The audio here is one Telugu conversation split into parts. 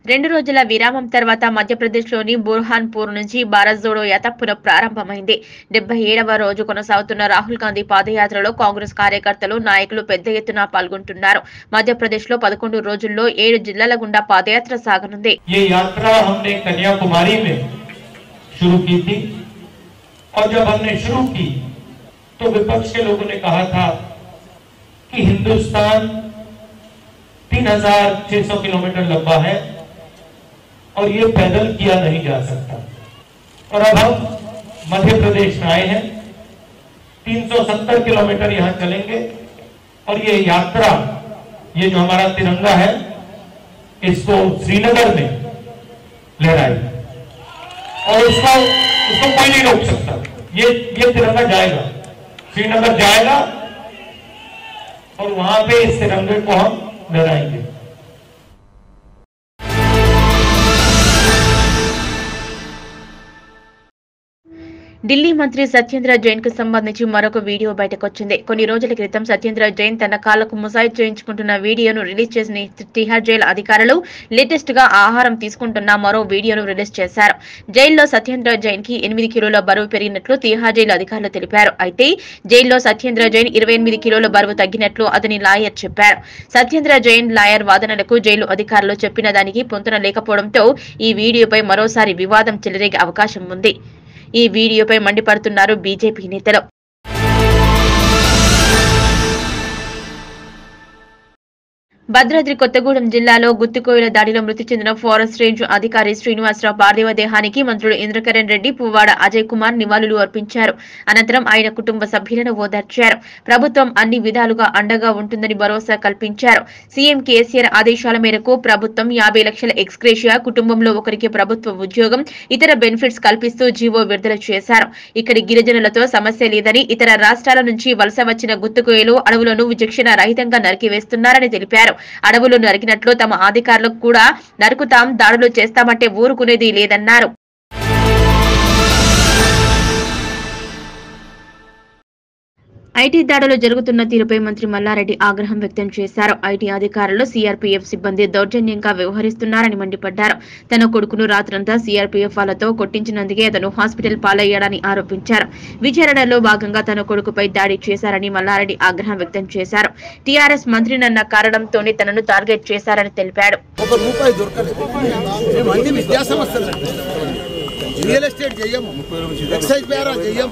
రెండు రోజుల విరామం తర్వాత మధ్యప్రదేశ్లోని బుర్హాన్పూర్ నుంచి భారత్ జోడో యాత్ర పునః ప్రారంభమైంది డెబ్బై ఏడవ రోజు కొనసాగుతున్న రాహుల్ గాంధీ పాదయాత్రలో కాంగ్రెస్ కార్యకర్తలు నాయకులు పెద్ద ఎత్తున పాల్గొంటున్నారు మధ్యప్రదేశ్లో పదకొండు రోజుల్లో ఏడు జిల్లాల గుండా పాదయాత్ర సాగనుంది ये यात्रा हमने कन्याकुमारी में शुरू की थी और जब हमने शुरू की तो विपक्ष के लोगों ने कहा था कि हिंदुस्तान 3600 किलोमीटर लंबा है और ये पैदल किया नहीं जा सकता और अब हम मध्य प्रदेश में आए हैं 370 किलोमीटर यहाँ चलेंगे और ये यात्रा ये जो हमारा तिरंगा है इसको श्रीनगर में लहराई और उसको उसको कोई नहीं रोक सकता ये ये तिरंगा जाएगा श्रीनगर जाएगा और वहां पे इस तिरंगे को हम लहराएंगे ఢిల్లీ మంత్రి సత్యేంద్ర జైన్ కు సంబంధించి మరొక వీడియో బయటకొచ్చింది కొన్ని రోజుల క్రితం సత్యేంద్ర జైన్ తన కాళ్లకు ముసాయి చేయించుకుంటున్న వీడియోను రిలీజ్ చేసిన తిహార్ జైలు అధికారులు లేటెస్ట్ గా ఆహారం తీసుకుంటున్న మరో వీడియోను రిలీజ్ చేశారు జైల్లో సత్యేంద్ర జైన్ కి ఎనిమిది కిలోల బరువు పెరిగినట్లు తిహార్ జైలు అధికారులు తెలిపారు అయితే జైల్లో సత్యేంద్ర జైన్ ఇరవై ఎనిమిది కిలోల బరువు తగ్గినట్లు అతని లాయర్ చెప్పారు సత్యేంద్ర జైన్ లాయర్ వాదనలకు జైలు అధికారులు చెప్పిన దానికి పొంతన లేకపోవడంతో ఈ వీడియోపై మరోసారి వివాదం చెలరేగే అవకాశం ఉంది ఈ వీడియోపై మండిపడుతున్నారు బీజేపీ నేతలు భద్రాద్రి కొత్తగూడెం జిల్లాలో గుత్తికోయిల దాడిలో మృతి చెందిన ఫారెస్ట్ రేంజ్ అధికారి శ్రీనివాసరావు పార్థివ దేహానికి మంత్రులు ఇంద్రకరణ్ రెడ్డి పువ్వాడ అజయ్ కుమార్ నివాళులు అర్పించారు అనంతరం ఆయన కుటుంబ సభ్యులను ఓదార్చారు ప్రభుత్వం అన్ని విధాలుగా అండగా ఉంటుందని భరోసా కల్పించారు సీఎం కేసీఆర్ ఆదేశాల మేరకు ప్రభుత్వం యాభై లక్షల ఎక్స్గ్రేషియా కుటుంబంలో ఒకరికి ప్రభుత్వ ఉద్యోగం ఇతర బెనిఫిట్స్ కల్పిస్తూ జీవో విడుదల చేశారు ఇక్కడి గిరిజనులతో సమస్య లేదని ఇతర రాష్ట్రాల నుంచి వలస వచ్చిన గుత్తుకోయలు అడవులను విచక్షణ రహితంగా నరికివేస్తున్నారని తెలిపారు అడవులు నరికినట్లు తమ అధికారులకు కూడా నరుకుతాం దాడులు చేస్తామంటే ఊరుకునేది లేదన్నారు ఐటీ దాడులు జరుగుతున్న తీరుపై మంత్రి మల్లారెడ్డి ఆగ్రహం వ్యక్తం చేశారు ఐటీ అధికారులు సీఆర్పీఎఫ్ సిబ్బంది దౌర్జన్యంగా వ్యవహరిస్తున్నారని మండిపడ్డారు తన కొడుకును రాత్రంతా సీఆర్పీఎఫ్ వాళ్ళతో కొట్టించినందుకే అతను హాస్పిటల్ పాలయ్యాడని ఆరోపించారు విచారణలో భాగంగా తన కొడుకుపై దాడి చేశారని మల్లారెడ్డి ఆగ్రహం వ్యక్తం చేశారు టీఆర్ఎస్ మంత్రినన్న కారణంతోనే తనను టార్గెట్ చేశారని తెలిపాడు ఒక రూపాయి దొరకలేదు మేము అన్ని విద్యా సంస్థలు రియల్ ఎస్టేట్ చెయ్యము ఎక్సైజ్ బేరా చెయ్యము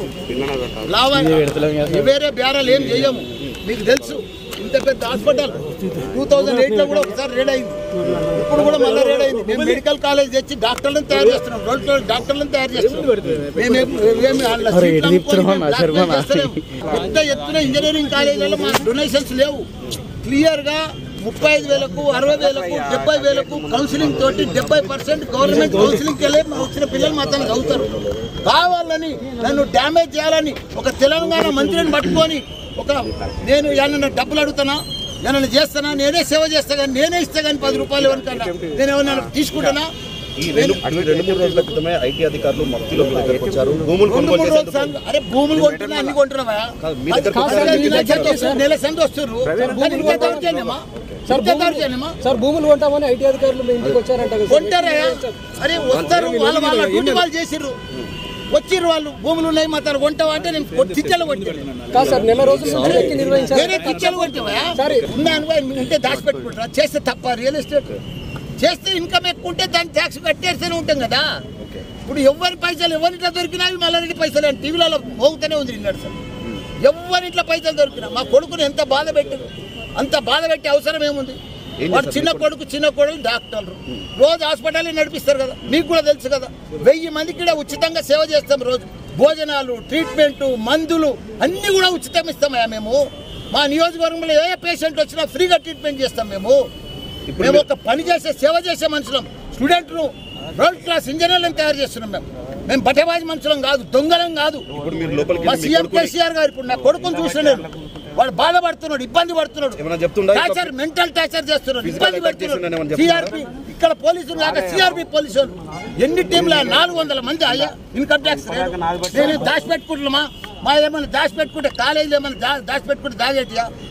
లాభ వేరే బేరాలు ఏం చెయ్యము మీకు తెలుసు ఇంత పెద్ద హాస్పిటల్ టూ థౌజండ్ ఎయిట్ లో కూడా ఒకసారి రేడ్ అయింది ఇప్పుడు కూడా మళ్ళీ రేడ్ అయింది మేము మెడికల్ కాలేజ్ తెచ్చి డాక్టర్లను తయారు చేస్తున్నాం రెండు డాక్టర్లను తయారు చేస్తున్నాం మేము ఏం- ఏమి వాళ్ళ సీట్లు అమ్ముకొని మేము డాక్టర్లు చేస్తలేము. పెద్ద ఎత్తున ఇంజనీరింగ్ కాలేజీలలో మా డొనేషన్స్ లేవు క్లియర్ గా ముప్పై ఐదు వేలకు అరవై వేలకు డెబ్బై వేలకు కౌన్సిలింగ్ తోటి డెబ్బై పర్సెంట్ గవర్నమెంట్ కౌన్సిలింగ్ వెళ్ళి వచ్చిన పిల్లలు మాత్రం చదువుతారు కావాలని నన్ను డ్యామేజ్ చేయాలని ఒక తెలంగాణ మంత్రిని పట్టుకొని ఒక నేను ఏమన్నా డబ్బులు అడుగుతానా ఏమన్నా చేస్తానా నేనే సేవ చేస్తా కానీ నేనే ఇస్తా కానీ పది రూపాయలు ఎవరికన్నా నేను ఏమన్నా తీసుకుంటానా ఈ రెండు ఈ రెండు మూడు రోజుల క్రితమే ఐటీ అధికారులు మఫ్తీలో మీ దగ్గరకు వచ్చారు భూములు రెండు కొనుగోలు మూడు రోజులు చేసేందుకు సంగ- అరే భూములు కొంటున్నా అన్ని కొంటున్నావా కాదు, మీ అది దగ్గరకు కాదు, వచ్చారు, అది మీ నెల దగ్గరకు సంది వస్తారు, నెల సంది వస్తారు కానీ ఇంత దౌర్జన్యమా? ఇంత దౌర్జన్యమా? సార్ భూములు కొంటామని ఐటీ అధికారులు మీ ఇంటికి వచ్చారంట కదా సార్. కొంటారయ్యా అరే వస్తారు వాళ్ళ వాళ్ళ డ్యూటీ వాళ్ళు చేసిర్రు వచ్చిర్రు వాళ్ళు భూములు ఉన్నాయి మా తన కొంటావా అంటే నేను కొ- చిచ్చలు కొట్టాను కాదు సార్ నెల రోజుల నుంచి ఎక్కి నిర్వహించారు నేనే చిచ్చలు కొట్టావా ఉన్నా అనుకో ఉంటే దాచిపెట్టుకుంటారా చేస్తే తప్ప రియల్ ఎస్టేట్ చేస్తే ఇన్కమ్ ఎక్కువ ఉంటే దాన్ని ట్యాక్స్ కట్టేస్తూనే ఉంటాం కదా ఇప్పుడు ఎవరి పైసలు ఎవరింట్లో దొరికినా అవి మళ్ళీ పైసలు అని టీవీలలో మోగుతూనే ఉంది నిన్నడు సార్ ఎవరింట్లో పైసలు దొరికినా మా కొడుకుని ఎంత బాధ పెట్టారు అంత బాధ పెట్టే అవసరం ఏముంది వాడు చిన్న కొడుకు చిన్న కొడుకు డాక్టర్లు రోజు హాస్పిటల్ నడిపిస్తారు కదా మీకు కూడా తెలుసు కదా వెయ్యి మందికి కూడా ఉచితంగా సేవ చేస్తాం రోజు భోజనాలు ట్రీట్మెంట్ మందులు అన్ని కూడా ఉచితం ఇస్తామయ్యా మేము మా నియోజకవర్గంలో ఏ పేషెంట్ వచ్చినా ఫ్రీగా ట్రీట్మెంట్ చేస్తాం మేము మేము ఒక పని చేసే సేవ చేసే మనుషులం స్టూడెంట్లు వరల్డ్ క్లాస్ ఇంజనీర్లను తయారు చేస్తున్నాం మేము మేము బటబాజీ మనుషులం కాదు దొంగలం కాదు ఇప్పుడు మీరు లోపలికి మా వెళ్ళి మీ సీఎం కొడుకుని కేసీఆర్ గారు ఇప్పుడు నా కొడుకుని చూస్తున్నాడు వాడు బాధపడుతున్నాడు ఇబ్బంది పడుతున్నాడు ఏమైనా చెప్తుండా? టార్చర్ మెంటల్ టార్చర్ చేస్తున్నాడు Physical ఇబ్బంది attack చేస్తున్నాడు ఏమని పెడుతున్నాడు చెప్తున్నారా? సిఆర్పి ఇక్కడ పోలీసులు కాక సిఆర్పి పోలీసు వాళ్ళు. ఎన్ని టీంల నాలుగు వందల మంది అయ్యా ఇన్కమ్ ట్యాక్స్ నేను దాచిపెట్టుకుంటున్నామా మా ఏమైనా దాచిపెట్టుకుంటే కాలేజీలో ఏమైనా దా- దాచిపెట్టుకుంటే దాగేటియా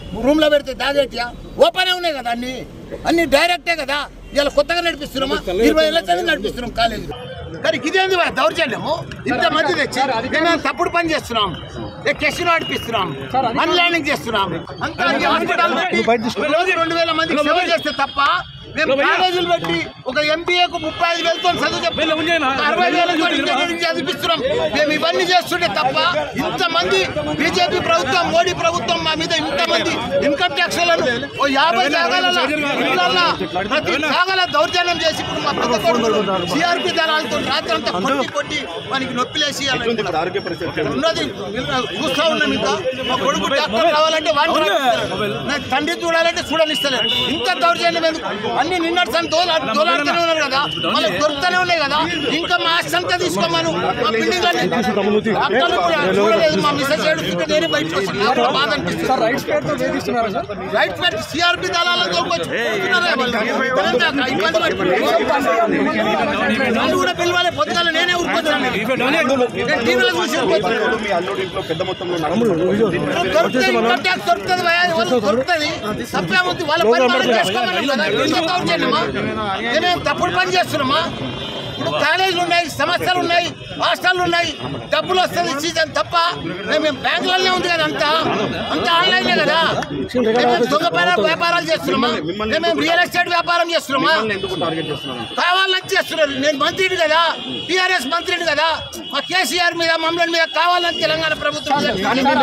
రూమ్ లో పెడితే దాగేటియా ఓపెన్ ఉన్నాయి కదా అన్ని అన్ని డైరెక్టే కదా ఇలా కొత్తగా నడిపిస్తున్నామా ఇరవై ఏళ్ళ చదివి నడిపిస్తున్నాం కాలేజీ కానీ ఇదేంది భయ దౌర్జన్యము ఇంత మంది తెచ్చి మేము తప్పుడు పని చేస్తున్నాం కెషన్ నడిపిస్తున్నాం అన్లైనింగ్ చేస్తున్నాం అంతా అన్ని హాస్పిటల్ పెట్టి రోజు రెండు వేల మందికి సేవ చేస్తే తప్ప మేము కాలేజీలు పెట్టి ఒక ఎంబీఏకు ముప్పై ఐదు వేలతో చదువు చెప్పి ఒక అరవై వేలతో ఇంజనీరింగ్ చదివిస్తున్నాం మేము ఇవన్నీ చేస్తుంటే తప్ప ఇంతమంది బీజేపీ ప్రభుత్వం మోడీ ప్రభుత్వం మా మీద ఇంతమంది ఇన్కమ్ ట్యాక్స్ ఓ యాభై జాగాలలో ఇళ్ళల్లో ప్రతి జాగాల దౌర్జన్యం చేసి ఇప్పుడు మా పెద్ద కొడుకులు సిఆర్పి దళాలతో రాత్రి అంతా కొట్టి కొట్టి మనకి నొప్పిలేసి ఇప్పుడు ఆరోగ్య పరిస్థితి ఉన్నది చూస్తా ఉన్నాం ఇంకా మా కొడుకు డాక్టర్ కావాలంటే వాడిని రాపిస్తలేరు. నా తండ్రి చూడాలంటే చూడనిస్తలేరు ఇంత దౌర్జన్యం ఎందుకు అన్ని నిన్నటి దోలా దోలాడుతూనే ఉన్నారు కదా మళ్ళీ దొరుకుతూనే ఉన్నాయి కదా ఇంకా మా ఆస్తి అంతా తీసుకోమను మా బిల్డింగ్ డాక్టర్లు కూడా చూడలేదు మా మిస్సెస్ ఏడుస్తుంటే నేనే బయటకు వచ్చి నాకు కూడా బాధ అనిపిస్తుంది రైట్స్ పేరుతో వేధిస్తున్నారా సార్ రైట్ పెట్టి సిఆర్పి దళాలతో వచ్చి కూర్చున్నారే వాళ్ళు. తెలంగాణ ఇబ్బంది పడుతున్నారు. నన్ను కూడా పిలవాలి పొద్దుగాల నేనే ఊరుకొచ్చాను నేను టీవీలో చూసి ఊరుకొచ్చాను. మీ అల్లుడి ఇంట్లో పెద్ద మొత్తంలో నగదు దొరుకుతుంది ఇన్కమ్ ట్యాక్స్ దొరుకుతుంది భయ వాళ్ళు దొరుకుతుంది తప్పేముంది వాళ్ళ పని మనం చేసుకోమన్నాం కదా ఎందుకు దౌర్జన్యమా నేనేం తప్పుడు పని చేస్తున్నామా ఇప్పుడు కాలేజీలు ఉన్నాయి సమస్యలు ఉన్నాయి హాస్టల్ ఉన్నాయి డబ్బులు వస్తుంది సీజన్ తప్ప మేము బ్యాంకులనే ఉంది కదా అంతా అంతా ఆన్లైనే కదా మేము దొంగ వ్యాపారాలు వ్యాపారాలు చేస్తున్నామా మేము రియల్ ఎస్టేట్ వ్యాపారం చేస్తున్నామా ఎందుకు టార్గెట్ చేస్తున్నారు కావాలని చేస్తున్నారు నేను మంత్రిని కదా టీఆర్ఎస్ మంత్రిని కదా మా కేసీఆర్ మీద మమ్మల్ని మీద కావాలని తెలంగాణ ప్రభుత్వం చేస్తుంది.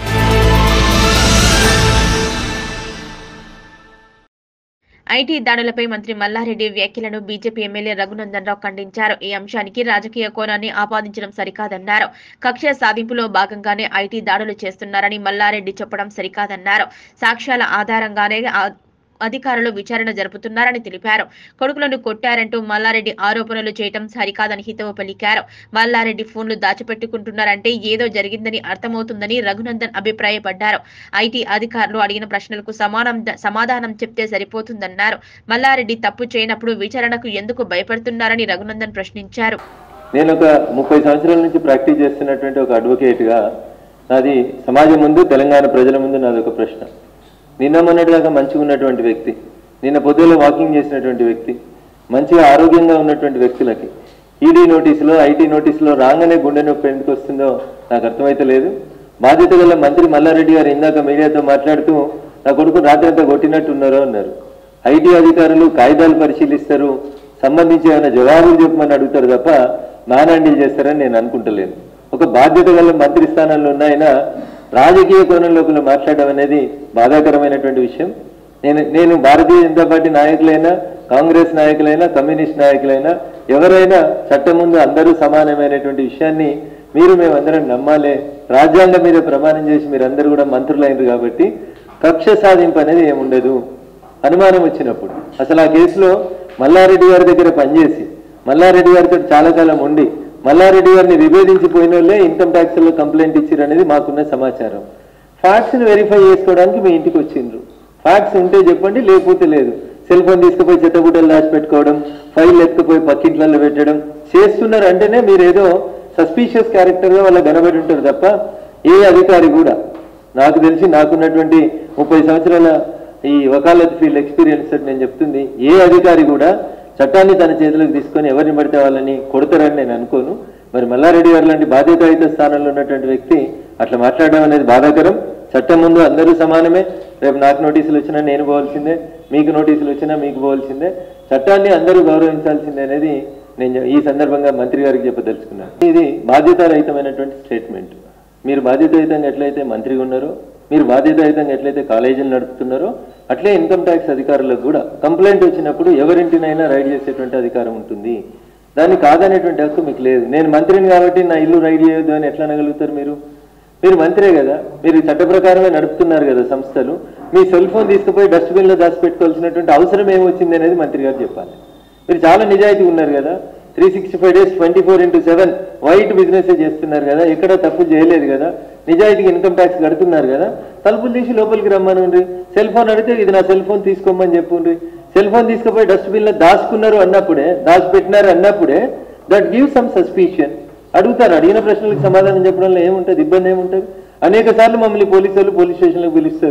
ఐటీ దాడులపై మంత్రి మల్లారెడ్డి వ్యాఖ్యలను బీజేపీ ఎమ్మెల్యే రఘునందన్ రావు ఖండించారు ఈ అంశానికి రాజకీయ కోణాన్ని ఆపాదించడం సరికాదన్నారు కక్ష సాధింపులో భాగంగానే ఐటీ దాడులు చేస్తున్నారని మల్లారెడ్డి చెప్పడం సరికాదన్నారు సాక్ష్యాల ఆధారంగానే ఆ- అధికారులు విచారణ జరుపుతున్నారని తెలిపారు కొడుకులను కొట్టారంటూ మల్లారెడ్డి ఆరోపణలు చేయటం సరికాదని హితవు పలికారు మల్లారెడ్డి ఫోన్లు దాచిపెట్టుకుంటున్నారంటే ఏదో జరిగిందని అర్థమవుతుందని రఘునందన్ అభిప్రాయపడ్డారు ఐటీ అధికారులు అడిగిన ప్రశ్నలకు సమానం సమాధానం చెప్తే సరిపోతుందన్నారు మల్లారెడ్డి తప్పు చేయనప్పుడు విచారణకు ఎందుకు భయపడుతున్నారని రఘునందన్ ప్రశ్నించారు నేను ఒక ముప్పై సంవత్సరాల నుంచి ప్రాక్టీస్ చేస్తున్నటువంటి ఒక అడ్వకేట్గా నాది సమాజం ముందు తెలంగాణ ప్రజల ముందు నాది ఒక ప్రశ్న నిన్న మొన్నటిదాకా మంచిగా ఉన్నటువంటి వ్యక్తి నిన్న పొద్దులో వాకింగ్ చేసినటువంటి వ్యక్తి మంచిగా ఆరోగ్యంగా ఉన్నటువంటి వ్యక్తులకి ఈడీ నోటీసులో ఐటీ నోటీసులో రాగానే గుండె నొప్పి ఎందుకు వస్తుందో నాకు అర్థమైతే లేదు బాధ్యత గల మంత్రి మల్లారెడ్డి గారు ఇందాక మీడియాతో మాట్లాడుతూ నా కొడుకు రాత్రంతా కొట్టినట్టున్నారు అన్నారు ఐటీ అధికారులు కాగితాలు పరిశీలిస్తారు సంబంధించి ఏమైనా జవాబులు చెప్పమని అడుగుతారు తప్ప నానాండీలు చేస్తారని నేను అనుకుంటలేను ఒక బాధ్యత గల మంత్రి స్థానంలో ఉన్న ఆయన రాజకీయ కోణంలోకి మాట్లాడడం అనేది బాధాకరమైనటువంటి విషయం నేను నేను భారతీయ జనతా పార్టీ నాయకులైనా కాంగ్రెస్ నాయకులైనా కమ్యూనిస్ట్ నాయకులైనా ఎవరైనా చట్టం ముందు అందరూ సమానమైనటువంటి విషయాన్ని మీరు మేమందరం నమ్మాలే రాజ్యాంగం మీద ప్రమాణం చేసి మీరందరూ కూడా మంత్రులైనరు కాబట్టి కక్ష సాధింపు అనేది ఏముండదు అనుమానం వచ్చినప్పుడు అసలు ఆ కేసులో మల్లారెడ్డి గారి దగ్గర పనిచేసి మల్లారెడ్డి గారితో చాలా కాలం ఉండి మల్లారెడ్డి గారిని విభేదించిపోయిన వాళ్ళే ఇన్కమ్ ట్యాక్స్ లో కంప్లైంట్ ఇచ్చారు అనేది మాకున్న సమాచారం ఫ్యాక్ట్స్ ని వెరిఫై చేసుకోవడానికి మీ ఇంటికి వచ్చిండ్రు ఫ్యాక్ట్స్ ఉంటే చెప్పండి లేకపోతే లేదు సెల్ ఫోన్ తీసుకుపోయి చెత్తగుడ్డలు దాచి పెట్టుకోవడం ఫైల్ ఎత్తుకుపోయి పక్కింట్లలో పెట్టడం చేస్తున్నారు అంటేనే మీరు ఏదో సస్పీషియస్ క్యారెక్టర్ గా వాళ్ళ కనబడి ఉంటారు తప్ప ఏ అధికారి కూడా నాకు తెలిసి నాకున్నటువంటి ముప్పై సంవత్సరాల ఈ వకాలత్ ఫీల్డ్ ఎక్స్పీరియన్స్ తోటి నేను చెప్తుంది ఏ అధికారి కూడా చట్టాన్ని తన చేతిలోకి తీసుకొని ఎవరిని పడితే వాళ్ళని కొడతారని నేను అనుకోను మరి మల్లారెడ్డి గారు లాంటి బాధ్యతాయుత స్థానంలో ఉన్నటువంటి వ్యక్తి అట్లా మాట్లాడడం అనేది బాధాకరం చట్టం ముందు అందరూ సమానమే రేపు నాకు నోటీసులు వచ్చినా నేను పోవాల్సిందే మీకు నోటీసులు వచ్చినా మీకు పోవాల్సిందే చట్టాన్ని అందరూ గౌరవించాల్సిందే అనేది నేను ఈ సందర్భంగా మంత్రి గారికి చెప్పదలుచుకున్నాను ఇది బాధ్యతారహితమైనటువంటి స్టేట్మెంట్ మీరు బాధ్యతాయుతంగా ఎట్లయితే మంత్రిగా ఉన్నారో మీరు బాధ్యతాయుతంగా ఎట్లయితే కాలేజీలు నడుపుతున్నారో అట్లే ఇన్కమ్ ట్యాక్స్ అధికారులకు కూడా కంప్లైంట్ వచ్చినప్పుడు ఎవరింటినైనా రైడ్ చేసేటువంటి అధికారం ఉంటుంది దాన్ని కాదనేటువంటి హక్కు మీకు లేదు నేను మంత్రిని కాబట్టి నా ఇల్లు రైడ్ చేయొద్దు అని ఎట్లా అనగలుగుతారు మీరు మీరు మంత్రే కదా మీరు చట్ట ప్రకారమే నడుపుతున్నారు కదా సంస్థలు మీ సెల్ ఫోన్ తీసుకుపోయి డస్ట్బిన్లో దాచిపెట్టుకోవాల్సినటువంటి అవసరం ఏమొచ్చింది అనేది మంత్రి గారు చెప్పాలి మీరు చాలా నిజాయితీ ఉన్నారు కదా three sixty five days twenty four into seven white business చేస్తున్నారు కదా ఎక్కడ తప్పు చేయలేదు కదా నిజాయితీకి ఇన్కమ్ ట్యాక్స్ కడుతున్నారు కదా తలుపులు తీసి లోపలికి రమ్మనుండ్రి సెల్ ఫోన్ అడిగితే ఇది నా సెల్ ఫోన్ తీసుకోమని చెప్పుండ్రి సెల్ ఫోన్ తీసుకుపోయి డస్ట్బిన్ లో దాచుకున్నారు అన్నప్పుడే దాచిపెట్టినారు అన్నప్పుడే దట్ గివ్ సమ్ సస్పిషియన్ అడుగుతారు అడిగిన ప్రశ్నలకు సమాధానం చెప్పడంలో ఏముంటది ఇబ్బంది ఏముంటది అనేక సార్లు మమ్మల్ని పోలీసు వాళ్ళు పోలీస్ స్టేషన్లకు పిలుస్తారు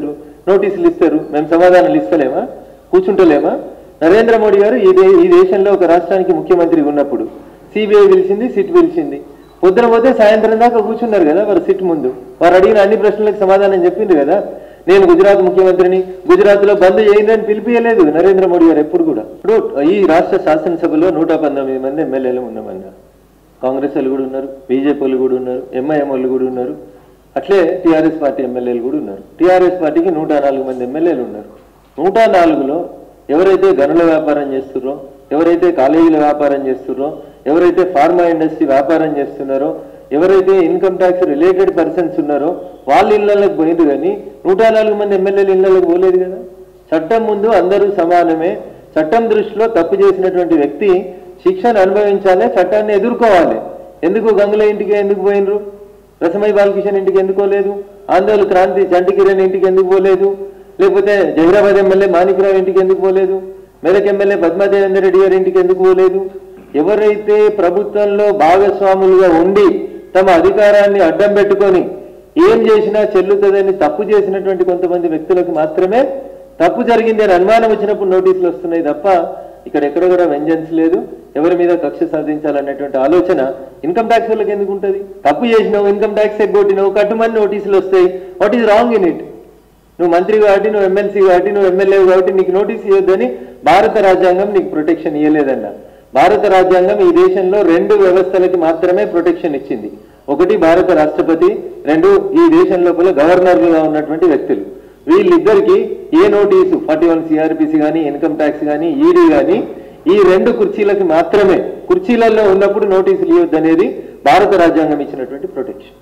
నోటీసులు ఇస్తారు మేము సమాధానాలు ఇస్తలేమా కూర్చుంటలేమా నరేంద్ర మోడీ గారు ఈ దే- ఈ దేశంలో ఒక రాష్ట్రానికి ముఖ్యమంత్రి ఉన్నప్పుడు సిబిఐ పిలిచింది సిట్ పిలిచింది పొద్దున పోతే సాయంత్రం దాకా కూర్చున్నారు కదా వారు సిట్ ముందు వారు అడిగిన అన్ని ప్రశ్నలకు సమాధానం చెప్పింది కదా నేను గుజరాత్ ముఖ్యమంత్రిని గుజరాత్ లో బంద్ చేయండి అని పిలిపియలేదు నరేంద్ర మోడీ గారు ఎప్పుడు కూడా ఇప్పుడు ఈ రాష్ట్ర శాసనసభలో నూట పంతొమ్మిది మంది ఎమ్మెల్యేలు ఉన్నామన్నారు కాంగ్రెస్ వాళ్ళు కూడా ఉన్నారు బీజేపీ వాళ్ళు కూడా ఉన్నారు ఎంఐఎం వాళ్ళు కూడా ఉన్నారు అట్లే టీఆర్ఎస్ పార్టీ ఎమ్మెల్యేలు కూడా ఉన్నారు టీఆర్ఎస్ పార్టీకి నూట నాలుగు మంది ఎమ్మెల్యేలు ఉన్నారు నూట నాలుగులో ఎవరైతే గనుల వ్యాపారం చేస్తున్నారో ఎవరైతే కాలేజీల వ్యాపారం చేస్తున్నారో ఎవరైతే ఫార్మా ఇండస్ట్రీ వ్యాపారం చేస్తున్నారో ఎవరైతే ఇన్కమ్ ట్యాక్స్ రిలేటెడ్ పర్సన్స్ ఉన్నారో వాళ్ళ ఇళ్లలోకి పోయింది కానీ నూట నాలుగు మంది ఎమ్మెల్యేలు ఇళ్లలోకి పోలేదు కదా చట్టం ముందు అందరూ సమానమే చట్టం దృష్టిలో తప్పు చేసినటువంటి వ్యక్తి శిక్షను అనుభవించాలి చట్టాన్ని ఎదుర్కోవాలి ఎందుకు గంగుల ఇంటికి ఎందుకు పోయినరు రసమై బాలకిషన్ ఇంటికి ఎందుకు పోలేదు ఆందోళన క్రాంతి చంటి కిరణ్ ఇంటికి ఎందుకు పోలేదు లేకపోతే జహీరాబాద్ ఎమ్మెల్యే మాణిక్రావు ఇంటికి ఎందుకు పోలేదు మెదక్ ఎమ్మెల్యే పద్మాదేవేందర్ రెడ్డి గారి ఇంటికి ఎందుకు పోలేదు ఎవరైతే ప్రభుత్వంలో భాగస్వాములుగా ఉండి తమ అధికారాన్ని అడ్డం పెట్టుకొని ఏం చేసినా చెల్లుతుందని తప్పు చేసినటువంటి కొంతమంది వ్యక్తులకు మాత్రమే తప్పు జరిగింది అని అనుమానం వచ్చినప్పుడు నోటీసులు వస్తున్నాయి తప్ప ఇక్కడ ఎక్కడ కూడా వెంజన్స్ లేదు ఎవరి మీద కక్ష సాధించాలనేటువంటి ఆలోచన ఇన్కమ్ ట్యాక్స్ వాళ్ళకి ఎందుకు ఉంటుంది తప్పు చేసినావు ఇన్కమ్ ట్యాక్స్ ఎగ్గొట్టినావు కట్టుమని నోటీసులు వస్తాయి what is wrong in it నువ్వు మంత్రి కాబట్టి నువ్వు ఎమ్మెల్సీ కాబట్టి నువ్వు ఎమ్మెల్యే కాబట్టి నీకు నోటీస్ ఇవ్వద్దని భారత రాజ్యాంగం నీకు ప్రొటెక్షన్ ఇవ్వలేదన్న భారత రాజ్యాంగం ఈ దేశంలో రెండు వ్యవస్థలకి మాత్రమే ప్రొటెక్షన్ ఇచ్చింది ఒకటి భారత రాష్ట్రపతి రెండు ఈ దేశం లోపల గవర్నర్లుగా ఉన్నటువంటి వ్యక్తులు వీళ్ళిద్దరికి ఏ నోటీసు ఫార్టీ వన్ సిఆర్పిసి కానీ ఇన్కమ్ ట్యాక్స్ కానీ ఈడీ కానీ ఈ రెండు కుర్చీలకి మాత్రమే కుర్చీలలో ఉన్నప్పుడు నోటీసులు ఇవ్వద్దనేది భారత రాజ్యాంగం ఇచ్చినటువంటి ప్రొటెక్షన్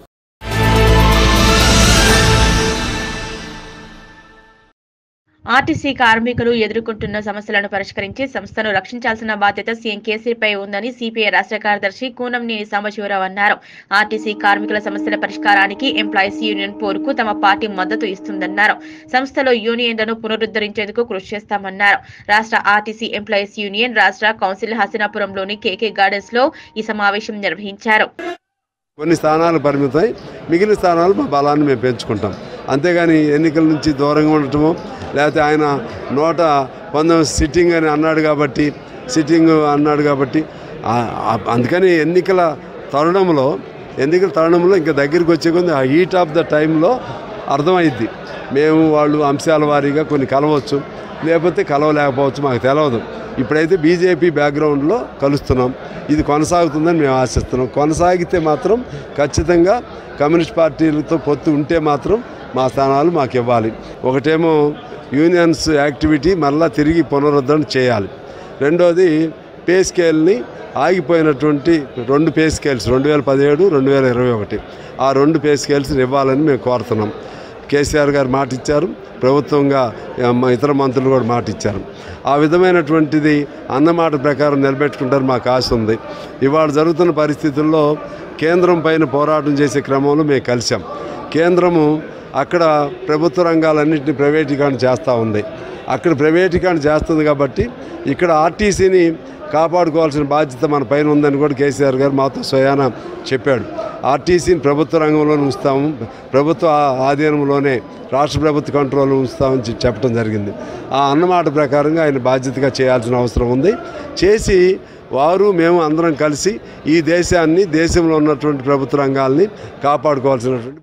ఆర్టీసీ కార్మికులు ఎదుర్కొంటున్న సమస్యలను పరిష్కరించి సంస్థను రక్షించాల్సిన బాధ్యత సీఎం కేసీపై ఉందని సిపిఐ రాష్ట్ర కార్యదర్శి కూనంనేని సాంబశివరావు అన్నారు ఆర్టీసీ కార్మికుల సమస్యల పరిష్కారానికి ఎంప్లాయీస్ యూనియన్ పోరుకు తమ పార్టీ మద్దతు ఇస్తుందన్నారు సంస్థలో యూనియన్లను పునరుద్ధరించేందుకు కృషి చేస్తామన్నారు రాష్ట్ర ఆర్టీసీ ఎంప్లాయీస్ యూనియన్ రాష్ట్ర కౌన్సిల్ హసనాపురంలోని కేకే గార్డెన్స్ లో ఈ సమావేశం నిర్వహించారు కొన్ని స్థానాలు పరిమితమై మిగిలిన స్థానాలు మా బలాన్ని మేము పెంచుకుంటాం అంతేగాని ఎన్నికల నుంచి దూరంగా ఉండటము లేకపోతే ఆయన నూట పంతొమ్మిది సిట్టింగ్ అని అన్నాడు కాబట్టి సిట్టింగ్ అన్నాడు కాబట్టి ఆ- ఆ- అందుకని ఎన్నికల తరుణంలో ఎన్నికల తరుణంలో ఇంకా దగ్గరికి వచ్చే కొద్ది ఆ హీట్ ఆఫ్ ద టైంలో అర్థమైద్ది మేము వాళ్ళు అంశాల వారీగా కొన్ని కలవచ్చు లేకపోతే కలవలేకపోవచ్చు మాకు తెలియదు ఇప్పుడైతే బీజేపీ బ్యాక్గ్రౌండ్లో కలుస్తున్నాం ఇది కొనసాగుతుందని మేము ఆశిస్తున్నాం కొనసాగితే మాత్రం ఖచ్చితంగా కమ్యూనిస్ట్ పార్టీలతో పొత్తు ఉంటే మాత్రం మా స్థానాలు మాకు ఇవ్వాలి ఒకటేమో యూనియన్స్ యాక్టివిటీ మళ్ళా తిరిగి పునరుద్ధరణ చేయాలి రెండోది పే స్కేల్ని ఆగిపోయినటువంటి రెండు పే స్కేల్స్ రెండు వేల పదిహేడు రెండు వేల ఇరవై ఒకటి ఆ రెండు పే స్కేల్స్ని ఇవ్వాలని మేము కోరుతున్నాం కేసీఆర్ గారు మాట ఇచ్చారు ప్రభుత్వంగా ఆ, మ- ఇతర మంత్రులు కూడా మాట ఇచ్చారు ఆ విధమైనటువంటిది అన్నమాట ప్రకారం నిలబెట్టుకుంటారు మాకు ఆశ ఉంది ఇవాళ జరుగుతున్న పరిస్థితుల్లో కేంద్రం పైన పోరాటం చేసే క్రమంలో మేము కలిసాం కేంద్రము అక్కడ ప్రభుత్వ రంగాలన్నింటినీ ప్రైవేటీకరణ చేస్తూ ఉంది అక్కడ ప్రైవేటీకరణ చేస్తుంది కాబట్టి ఇక్కడ ఆర్టీసీని కాపాడుకోవాల్సిన బాధ్యత మన పైన ఉందని కూడా కేసీఆర్ గారు మాతో స్వయాన చెప్పాడు ఆర్టీసీని ప్రభుత్వ రంగంలోనే ఉంచుతాము ప్రభుత్వ ఆ- ఆధీనంలోనే రాష్ట్ర ప్రభుత్వ కంట్రోల్ ఉంచుతామని చె- చెప్పడం జరిగింది ఆ అన్నమాట ప్రకారంగా ఆయన బాధ్యతగా చేయాల్సిన అవసరం ఉంది చేసి వారు మేము అందరం కలిసి ఈ దేశాన్ని దేశంలో ఉన్నటువంటి ప్రభుత్వ రంగాల్ని కాపాడుకోవాల్సినటువంటి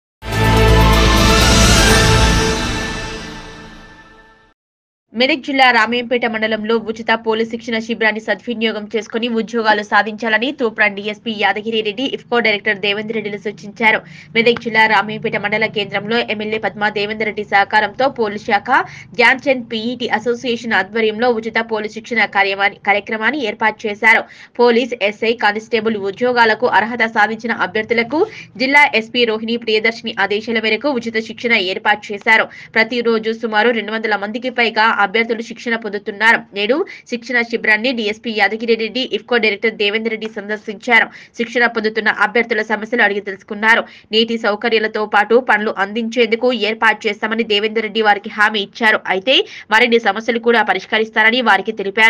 మెదక్ జిల్లా రామేంపేట మండలంలో ఉచిత పోలీస్ శిక్షణ శిబిరాన్ని సద్వినియోగం చేసుకుని ఉద్యోగాలు సాధించాలని తూప్రాన్ డీఎస్పీ యాదగిరి రెడ్డి ఇఫ్కో డైరెక్టర్ దేవేందర్ రెడ్డిలు సూచించారు మెదక్ జిల్లా రామేంపేట మండల కేంద్రంలో ఎమ్మెల్యే పద్మా దేవేందర్ రెడ్డి సహకారంతో పోలీస్ శాఖ ధ్యాన్ చంద్ పీఈటీ అసోసియేషన్ ఆధ్వర్యంలో ఉచిత పోలీస్ శిక్షణ కార్యమా- కార్యక్రమాన్ని ఏర్పాటు చేశారు పోలీస్ ఎస్ఐ కానిస్టేబుల్ ఉద్యోగాలకు అర్హత సాధించిన అభ్యర్థులకు జిల్లా ఎస్పీ రోహిణి ప్రియదర్శిని ఆదేశాల మేరకు ఉచిత శిక్షణ ఏర్పాటు చేశారు ప్రతిరోజు సుమారు రెండు వందల మందికి పైగా అభ్యర్థులు శిక్షణ పొందుతున్నారు నేడు శిక్షణ శిబిరాన్ని డీఎస్పీ యాదగిరి రెడ్డి ఇఫ్కో డైరెక్టర్ దేవేందర్ రెడ్డి సందర్శించారు శిక్షణ పొందుతున్న అభ్యర్థుల సమస్యలు అడిగి తెలుసుకున్నారు నీటి సౌకర్యాలతో పాటు పనులు అందించేందుకు ఏర్పాటు చేస్తామని దేవేందర్ రెడ్డి వారికి హామీ ఇచ్చారు అయితే మరిన్ని సమస్యలు కూడా పరిష్కరిస్తారని వారికి తెలిపారు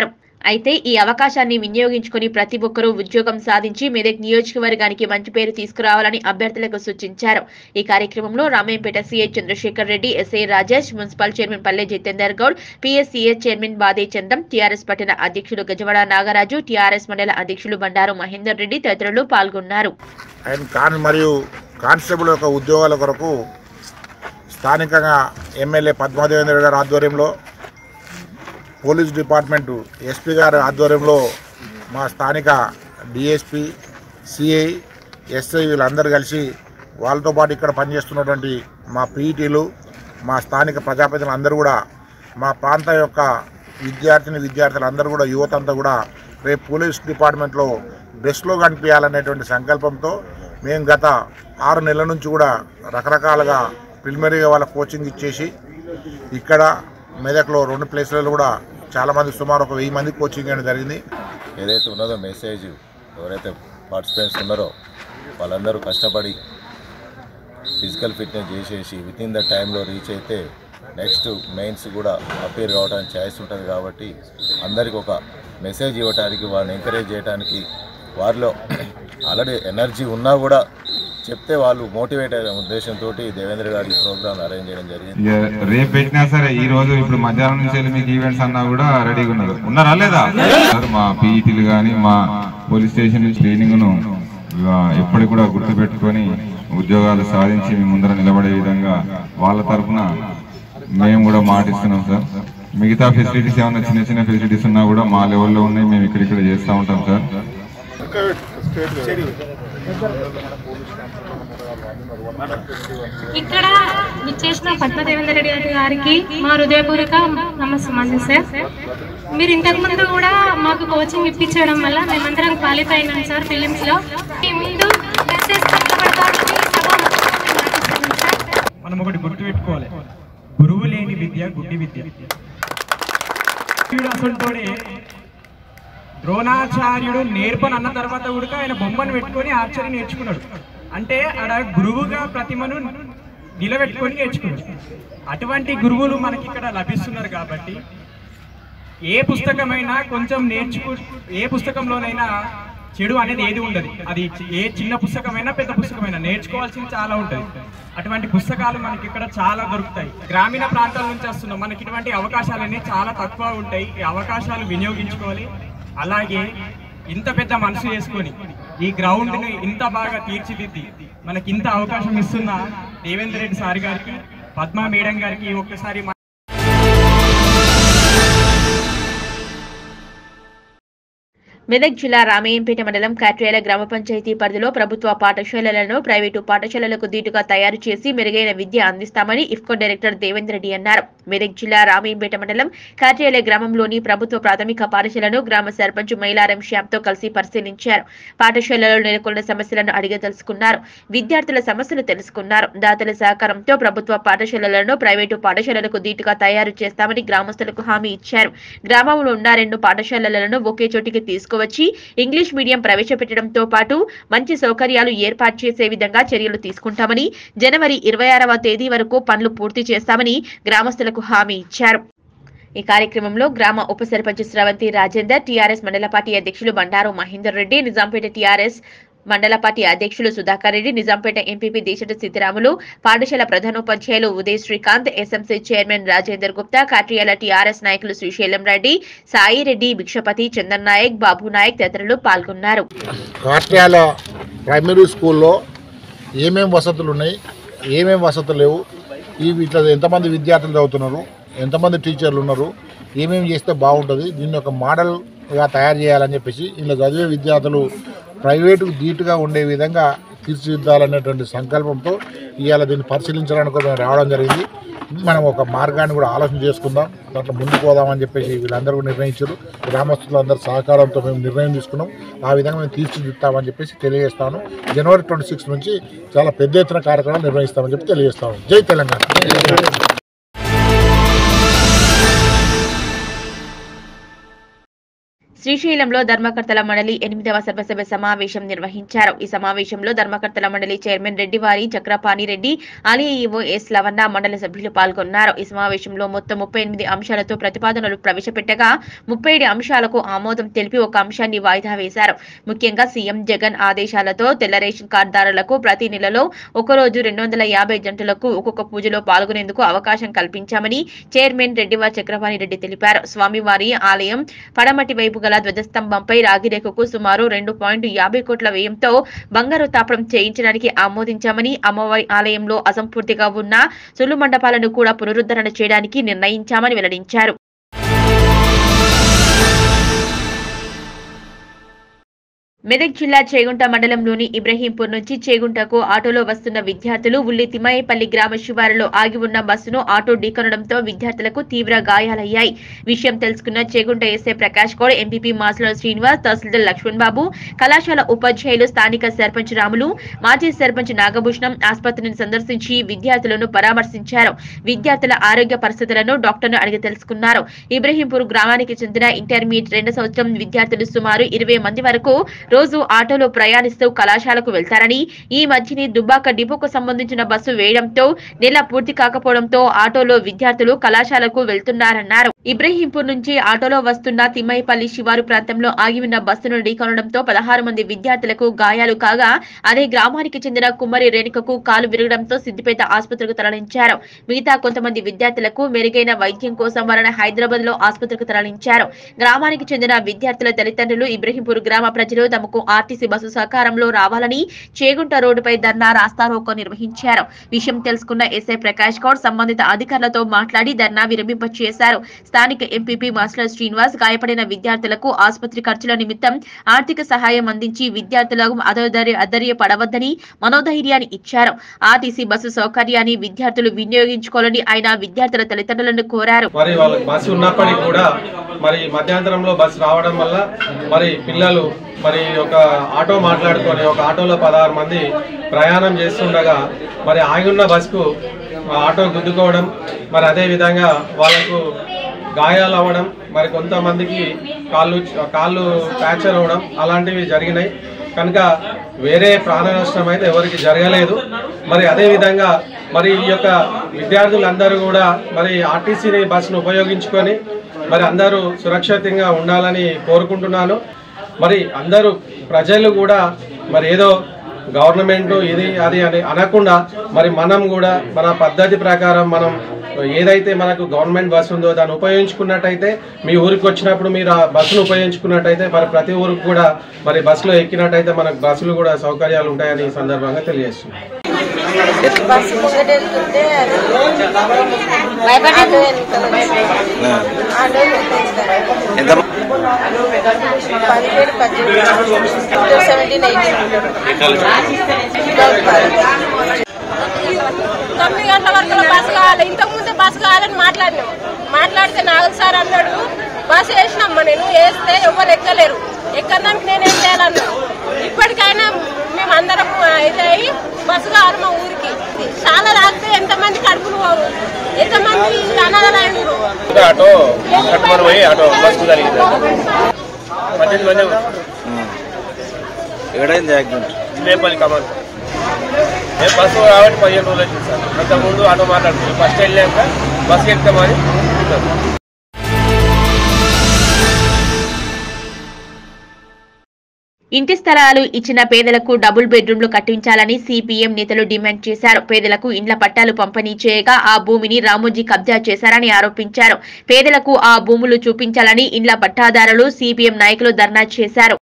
అయితే ఈ అవకాశాన్ని వినియోగించుకుని ప్రతి ఒక్కరూ ఉద్యోగం సాధించి మెదక్ నియోజకవర్గానికి మంచి పేరు తీసుకురావాలని అభ్యర్థులకు సూచించారు ఈ కార్యక్రమంలో Ramayampet CI Chandrasekhar Reddy SI Rajesh municipal chairman Palle Jitender Goud PSCA chairman బాదే చందం టీఆర్ఎస్ పట్టణ అధ్యక్షులు గజవాడ నాగరాజు టీఆర్ఎస్ మండల అధ్యక్షులు బండారు మహేందర్ రెడ్డి తదితరులు పాల్గొన్నారు అండ్ కాన్ మరియు కానిస్టేబుల్ యొక్క ఉద్యోగాల కొరకు స్థానికంగా ఎమ్మెల్యే పద్మాదేవేంద్ర గారి ఆధ్వర్యంలో పోలీస్ డిపార్ట్మెంటు ఎస్పీ గారి ఆధ్వర్యంలో మా స్థానిక డిఎస్పి సిఐ ఎస్ఐ వీళ్ళందరూ కలిసి వాళ్ళతో పాటు ఇక్కడ పనిచేస్తున్నటువంటి మా పీఈటీలు మా స్థానిక ప్రజాప్రతినిధులు అందరూ కూడా మా ప్రాంతం యొక్క విద్యార్థిని విద్యార్థులు అందరూ కూడా యువత అంతా కూడా రేపు పోలీస్ డిపార్ట్మెంట్లో బెస్ట్లో కనిపించాలనేటువంటి సంకల్పంతో మేము గత ఆరు నెలల నుంచి కూడా రకరకాలుగా ప్రిలిమినరీగా వాళ్ళ కోచింగ్ ఇచ్చేసి ఇక్కడ మెదక్లో రెండు ప్లేసులలో కూడా చాలామంది సుమారు ఒక వెయ్యి మంది కోచింగ్ ఇవ్వడం జరిగింది ఏదైతే ఉన్నదో మెసేజ్ ఎవరైతే పార్టిసిపెంట్స్ ఉన్నారో వాళ్ళందరూ కష్టపడి ఫిజికల్ ఫిట్నెస్ చేసేసి విత్ ఇన్ ద టైంలో రీచ్ అయితే నెక్స్ట్ మెయిన్స్ కూడా అపేర్ కావడానికి ఛాయిస్ ఉంటుంది కాబట్టి అందరికి ఒక మెసేజ్ ఇవ్వడానికి వాళ్ళని ఎంకరేజ్ చేయడానికి వారిలో ఆల్రెడీ ఎనర్జీ ఉన్నా కూడా చెప్తే వాళ్ళు మోటివేట్ అయ్యే ఉద్దేశంతో దేవేంద్ర గారి ఈ ప్రోగ్రామ్ అరేంజ్ చేయడం జరిగింది ఇక రేపు పెట్టినా సరే ఈ రోజు ఇప్పుడు మధ్యాహ్నం నుంచి వెళ్ళి మీకు ఈవెంట్స్ అన్నా కూడా రెడీగా ఉన్నారు ఉన్నారా లేదా సార్, మా పీఈటీలు కానీ మా పోలీస్ స్టేషన్ ట్రైనింగ్ ను ఎప్పటికి కూడా గుర్తుపెట్టుకొని ఉద్యోగాలు సాధించి మీ ముందర నిలబడే విధంగా వాళ్ళ తరఫున మేము కూడా మాటిస్తున్నాం సార్ మిగతా ఫెసిలిటీస్ ఏమైనా చిన్న చిన్న ఫెసిలిటీస్ ఉన్నా కూడా మా లెవెల్లో ఉన్నాయి మేము ఇక్కడ ఇక్కడ చేస్తూ ఉంటాం సార్ ఇక్కడ విచ్చేసిన పద్మదేవేంద్ర రెడ్డి గారికి మా హృదయపూర్వక నమస్కారం సార్ మీరు ఇంతకు ముందు కూడా మాకు కోచింగ్ ఇప్పించడం వల్ల మేమందరం క్వాలిఫై అయినాం సార్ ఫిలిమ్స్ లో మీ ముందు మెసేజ్ కష్టపడతామని మనం ఒకటి గుర్తుపెట్టుకోవాలి గురువు లేని విద్య గుడ్డి విద్య వీడు అసలుతోనే ద్రోణాచార్యుడు నేర్పని అన్న తర్వాత కూడా ఆయన బొమ్మను పెట్టుకొని ఆర్చరీ నేర్చుకున్నాడు అంటే ఆడ గురువుగా ప్రతిమను నిలబెట్టుకొని నేర్చుకున్నాడు అటువంటి గురువులు మనకి ఇక్కడ లభిస్తున్నారు కాబట్టి ఏ పుస్తకమైనా కొంచెం నేర్చుకు ఏ పుస్తకంలోనైనా చెడు అనేది ఏది ఉండదు అది చి- ఏ చిన్న పుస్తకమైనా పెద్ద పుస్తకమైనా నేర్చుకోవాల్సింది చాలా ఉంటుంది అటువంటి పుస్తకాలు మనకి ఇక్కడ చాలా దొరుకుతాయి గ్రామీణ ప్రాంతాల నుంచి వస్తున్నాం మనకి ఇటువంటి అవకాశాలన్నీ చాలా తక్కువ ఉంటాయి ఈ అవకాశాలు వినియోగించుకోవాలి అలాగే ఇంత పెద్ద మనసు చేసుకొని ఈ గ్రౌండ్ ని ఇంత బాగా తీర్చిదిద్ది మనకి ఇంత అవకాశం ఇస్తున్న దేవేంద్ర రెడ్డి సార్ గారికి పద్మా మేడం గారికి ఒక్కసారి మా- మెదక్ జిల్లా రామయ్యంపేట మండలం కాట్రేల గ్రామ పంచాయతీ పరిధిలో ప్రభుత్వ పాఠశాలలను ప్రైవేటు పాఠశాలలకు దీటుగా తయారు చేసి మెరుగైన విద్య అందిస్తామని ఇఫ్కో డైరెక్టర్ దేవేంద్ర రెడ్డి అన్నారు మెదక్ జిల్లా రామయ్యంపేట మండలం కాట్రేల గ్రామంలోని ప్రభుత్వ ప్రాథమిక పాఠశాలను గ్రామ సర్పంచ్ మైలారం శ్యామ్తో కలిసి పరిశీలించారు పాఠశాలలో నెలకొన్న సమస్యలను అడిగి తెలుసుకున్నారు విద్యార్థుల సమస్యలు తెలుసుకున్నారు దాతల సహకారంతో ప్రభుత్వ పాఠశాలలను ప్రైవేటు పాఠశాలలకు దీటుగా తయారు చేస్తామని గ్రామస్తులకు హామీ ఇచ్చారు గ్రామంలో ఉన్న రెండు పాఠశాలలను ఒకే చోటికి తీసుకువచ్చి ఇంగ్లీష్ మీడియం ప్రవేశపెట్టడంతో పాటు మంచి సౌకర్యాలు ఏర్పాటు చేసే విధంగా చర్యలు తీసుకుంటామని జనవరి ఇరవై ఆరవ తేదీ వరకు పనులు పూర్తి చేస్తామని గ్రామస్తులకు హామీ ఇచ్చారు ఈ కార్యక్రమంలో గ్రామ ఉప సర్పంచ్ స్రవంతి రాజేందర్ టీఆర్ఎస్ మండల పార్టీ అధ్యక్షులు బండారు మహేందర్ రెడ్డి నిజాంపేట టీఆర్ఎస్ మండల పార్టీ అధ్యక్షులు సుధాకర్ రెడ్డి నిజాంపేట ఎంపీపీ దేశటి సిద్దిరాములు పాఠశాల ప్రధానోపాధ్యాయులు Uday Srikanth SMC chairman Rajender Gupta Katriyala TRS నాయకులు శ్రీశైలం రెడ్డి సాయి రెడ్డి భిక్షపతి చందన్ నాయక్ బాబు నాయక్ తదితరులు పాల్గొన్నారు కాట్యాల ప్రైమరీ స్కూల్లో ఏమేం వసతులు ఉన్నాయి ఏమేం వసతులు లేవు ఈ ఇట్లా ఎంతమంది విద్యార్థులు చదువుతున్నారు ఎంతమంది టీచర్లు ఉన్నారు ఏమేమి చేస్తే బాగుంటుంది దీన్ని ఒక మోడల్గా తయారు చేయాలని చెప్పేసి ఇందులో చదివే విద్యార్థులు ప్రైవేటుకు ధీటుగా ఉండే విధంగా తీర్చిదిద్దాలనేటువంటి సంకల్పంతో ఇవాళ దీన్ని పరిశీలించడానికి మేము రావడం జరిగింది మనం ఒక మార్గాన్ని కూడా ఆలోచన చేసుకుందాం దాంట్లో ముందుకు పోదామని చెప్పేసి వీళ్ళందరూ కూడా నిర్ణయించారు గ్రామస్తులందరూ సహకారంతో మేము నిర్ణయం తీసుకున్నాం ఆ విధంగా మేము తీర్చిదిద్దామని చెప్పేసి తెలియజేస్తాను జనవరి ట్వంటీ సిక్స్ నుంచి చాలా పెద్ద ఎత్తున కార్యక్రమాలు నిర్వహిస్తామని చెప్పి తెలియజేస్తాను జై తెలంగాణ శ్రీశైలంలో ధర్మకర్తల మండలి ఎనిమిదవ సర్వసభ్య సమావేశం నిర్వహించారు ఈ సమావేశంలో ధర్మకర్తల మండలి చైర్మన్ రెడ్డివారి చక్రపాణి రెడ్డి ఆలయఈఓ ఎస్ లవన్న మండలి సభ్యులు పాల్గొన్నారు ఈ సమావేశంలో మొత్తం ముప్పై ఎనిమిది అంశాలతో ప్రతిపాదనలు ప్రవేశపెట్టగా ముప్పై ఏడు అంశాలకు ఆమోదం తెలిపి ఒక అంశాన్ని వాయిదా వేశారు ముఖ్యంగా సీఎం జగన్ ఆదేశాలతో తెల్ల రేషన్ కార్డుదారులకు ప్రతి నెలలో ఒకరోజు రెండు వందల యాభై జంటలకు ఒక్కొక్క పూజలో పాల్గొనేందుకు అవకాశం కల్పించామని చైర్మన్ రెడ్డివారి చక్రపాణి రెడ్డి తెలిపారు స్వామివారి ఆలయం పడమటి వైపు గల ధ్వజస్తంభంపై రాగిరేఖకు సుమారు రెండు పాయింట్ యాభై కోట్ల వ్యయంతో బంగారు తాపడం చేయించడానికి ఆమోదించామని అమ్మవారి ఆలయంలో అసంపూర్తిగా ఉన్న సులు మండపాలను కూడా పునరుద్ధరణ చేయడానికి నిర్ణయించామని వెల్లడించారు మెదక్ జిల్లా చేగుంట మండలంలోని ఇబ్రహీంపూర్ నుంచి చేగుంటకు ఆటోలో వస్తున్న విద్యార్థులు ఉల్లి తిమ్మాయిపల్లి గ్రామ శివారులో ఆగి ఉన్న బస్సును ఆటో ఢీకొనడంతో విద్యార్థులకు తీవ్ర గాయాలయ్యాయి విషయం తెలుసుకున్న చేగుంట ఎస్ఐ ప్రకాష్ గౌడ్ ఎంపీపీ మాసుల శ్రీనివాస్ తహసీల్దార్ లక్ష్మణ్ బాబు కళాశాల ఉపాధ్యాయులు స్థానిక సర్పంచ్ రాములు మాజీ సర్పంచ్ నాగభూషణం ఆసుపత్రిని సందర్శించి విద్యార్థులను పరామర్శించారు విద్యార్థుల ఆరోగ్య పరిస్థితులను డాక్టర్ను అడిగి తెలుసుకున్నారు ఇబ్రహీంపూర్ గ్రామానికి చెందిన ఇంటర్మీడియట్ రెండు సంవత్సరం విద్యార్థులు సుమారు ఇరవై మంది వరకు రోజు ఆటోలో ప్రయాణిస్తూ కళాశాలకు వెళ్తారని ఈ మధ్యనే దుబ్బాక డిపోకు సంబంధించిన బస్సు వేయడంతో నెల పూర్తి కాకపోవడంతో ఆటోలో విద్యార్థులు కళాశాలకు వెళ్తున్నారన్నారు ఇబ్రహీంపూర్ నుంచి ఆటోలో వస్తున్న తిమ్మైపల్లి శివారు ప్రాంతంలో ఆగి ఉన్న బస్సును ఢీకొనడంతో పదహారు మంది విద్యార్థులకు గాయాలు కాగా అదే గ్రామానికి చెందిన కుమ్మరి రేణుకకు కాలు విరగడంతో సిద్దిపేట ఆసుపత్రికి తరలించారు మిగతా కొంతమంది విద్యార్థులకు మెరుగైన వైద్యం కోసం వారిని హైదరాబాద్ లో ఆసుపత్రికి తరలించారు గ్రామానికి చెందిన విద్యార్థుల తల్లిదండ్రులు ఇబ్రహీంపూర్ గ్రామ ప్రజలు తమకు ఆర్టీసీ బస్సు సహకారంలో రావాలని చేగుంట రోడ్డుపై ధర్నా రాస్తారోకో నిర్వహించారు విషయం తెలుసుకున్న ఎస్ఐ ప్రకాష్ గౌడ్ సంబంధిత అధికారులతో మాట్లాడి ధర్నా విరమింపచేశారు స్థానిక ఎంపీపీ మాస్టర్ శ్రీనివాస్ గాయపడిన విద్యార్థులకు ఆసుపత్రి ఖర్చుల నిమిత్తం ఆర్థిక సహాయం అందించి విద్యార్థులకు అధోధైర్య అధైర్య పడవద్దని మనోధైర్యాన్ని ఇచ్చారు ఆర్టీసీ బస్సు సౌకర్యాన్ని విద్యార్థులు వినియోగించుకోవాలని ఆయన విద్యార్థుల తల్లిదండ్రులను కోరారు మరి వాళ్ళకి బస్సు ఉన్నప్పటికీ కూడా మరి మధ్యాంతరంలో బస్సు రావడం వల్ల మరి పిల్లలు మరి ఒక ఆటో మాట్లాడుకొని ఒక ఆటోలో పదహారు మంది ప్రయాణం చేస్తుండగా మరి ఆగి ఉన్న బస్సుకు ఆ ఆటో గుద్దుకోవడం మరి అదే విధంగా వాళ్ళకు గాయాలు అవ్వడం మరి కొంతమందికి కాళ్ళు కాళ్ళు ఫ్రాక్చర్ అవ్వడం అలాంటివి జరిగినాయి కనుక వేరే ప్రాణ నష్టం అయితే ఎవరికి జరగలేదు మరి అదే విధంగా మరి ఈ యొక్క విద్యార్థులందరూ కూడా మరి ఆర్టీసీని బస్సును ఉపయోగించుకొని మరి అందరూ సురక్షితంగా ఉండాలని కోరుకుంటున్నాను మరి అందరూ ప్రజలు కూడా మరి ఏదో గవర్నమెంట్ ఇది అది అని అనకుండా మరి మనం కూడా మన పద్ధతి ప్రకారం మనం ఏదైతే మనకు గవర్నమెంట్ బస్సు ఉందో దాన్ని ఉపయోగించుకున్నట్టయితే మీ ఊరికి వచ్చినప్పుడు మీరు ఆ బస్సును ఉపయోగించుకున్నట్టయితే మరి ప్రతి ఊరికి కూడా మరి బస్సులో ఎక్కినట్టయితే మనకు బస్సులు కూడా సౌకర్యాలు ఉంటాయని ఈ సందర్భంగా తెలియజేస్తున్నాం బస్సు ముంగట వెళ్తుంటే అది ఆటో వెళ్తాను ఆటో ఎంత పదిహేడు పద్దెనిమిది సెవెంటీన్ ఎయిటీన్ తొమ్మిది గంటల వరకు బస్సు కావాలి ఇంతకు ముందే బస్సు కావాలని మాట్లాడినాం మాట్లాడితే నాగల్ సార్ అన్నాడు బస్సు వేసినమ్మా నేను వేస్తే ఎవరు ఎక్కలేరు ఎక్కడానికి నేనేం చేయాలన్నా ఇప్పటికైనా మేము అందరం అయితే అయ్యి బస్సు కావాలి మా ఊరికి చాలా రాస్తే ఎంతమంది కడుపులు పోరు ఎంతమంది అనాథలైనరు ఆటో కట్టుకొని పోయి ఆటో బస్సు కలిగింది పద్దెనిమిది మంది ఎక్కడైంది యాక్సిడెంట్ నేపల్లి కమాన్ నేను బస్సు రావడానికి పదిహేను రోజులు వచ్చింది సార్ అంతకుముందు ఆటో మాట్లాడుతుంది ఫస్ట్ వెళ్ళాక బస్సు ఎక్కుతామని ఇంటి స్థలాలు ఇచ్చిన పేదలకు డబుల్ బెడ్రూమ్లు కట్టించాలని సిపిఎం నేతలు డిమాండ్ చేశారు పేదలకు ఇండ్ల పట్టాలు పంపిణీ చేయగా ఆ భూమిని రామోజీ కబ్జా చేశారని ఆరోపించారు పేదలకు ఆ భూములు చూపించాలని ఇండ్ల పట్టాదారులు సిపిఎం నాయకులు ధర్నా చేశారు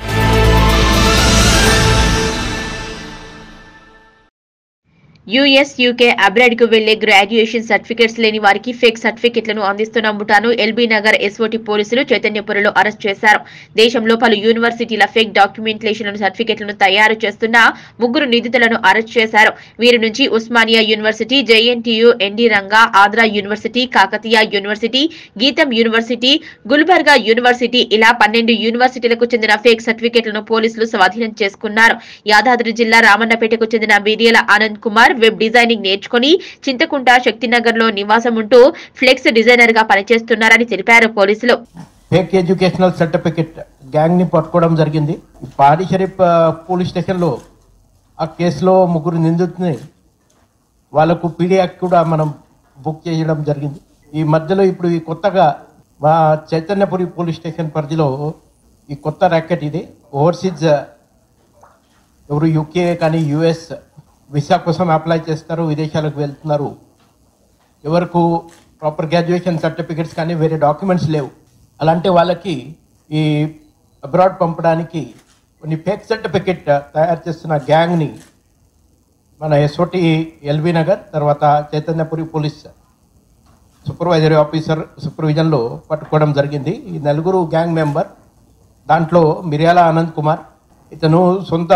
యుఎస్ యూకే అబ్రాడ్ కు వెళ్లే గ్రాడ్యుయేషన్ సర్టిఫికెట్స్ లేని వారికి ఫేక్ సర్టిఫికెట్లను అందిస్తున్న ముఠాను ఎల్బీ నగర్ ఎస్ఓటి పోలీసులు చైతన్యపురంలో అరెస్ట్ చేశారు దేశంలో పలు యూనివర్సిటీల ఫేక్ డాక్యుమెంటేషన్ సర్టిఫికెట్లను తయారు చేస్తున్న ముగ్గురు నిందితులను అరెస్ట్ చేశారు వీరి నుంచి Osmania university JNTU ND Ranga Andhra university Kakatiya university GITAM university Gulbarga university ఇలా పన్నెండు యూనివర్సిటీలకు చెందిన ఫేక్ సర్టిఫికెట్లను పోలీసులు స్వాధీనం చేసుకున్నారు యాదాద్రి జిల్లా రామన్నపేటకు చెందిన వీర్యల ఆనంద్ కుమార్ వెబ్ డిజైనింగ్ నేర్చుకుని చింతకుంట శక్తినగర్ లో నివాసం ఉంటూ ఫ్లెక్స్ డిజైనర్ గా పనిచేస్తున్నారని తెలిపారు పోలీసులు ఫేక్ ఎడ్యుకేషనల్ సర్టిఫికెట్ గ్యాంగ్ని పట్టుకోవడం జరిగింది ఈ పాడి షరీఫ్ ఆ, పోలీస్ స్టేషన్లో ఆ కేసులో ముగ్గురు నిందితుని వాళ్ళకు పీడియాక్ కూడా మనం బుక్ చేయడం జరిగింది ఈ మధ్యలో ఇప్పుడు ఈ కొత్తగా మా చైతన్యపురి పోలీస్ స్టేషన్ పరిధిలో ఈ కొత్త ర్యాకెట్ ఇది ఓవర్సీస్ ఎవరు యూకే కానీ యుఎస్ వీసా కోసం అప్లై చేస్తారు విదేశాలకు వెళ్తున్నారు ఎవరికి ప్రాపర్ గ్రాడ్యుయేషన్ సర్టిఫికెట్స్ కానీ వేరే డాక్యుమెంట్స్ లేవు అలాంటి వాళ్ళకి ఈ అబ్రాడ్ పంపడానికి కొన్ని ఫేక్ సర్టిఫికెట్ తయారు చేస్తున్న గ్యాంగ్ని మన ఎస్ఓటి ఎల్బీ నగర్ తర్వాత చైతన్యపురి పోలీస్ సూపర్వైజరీ ఆఫీసర్ సూపర్విజన్లో పట్టుకోవడం జరిగింది ఈ నలుగురు గ్యాంగ్ మెంబర్ దాంట్లో మిర్యాల ఆనంద్ కుమార్ ఇతను సొంత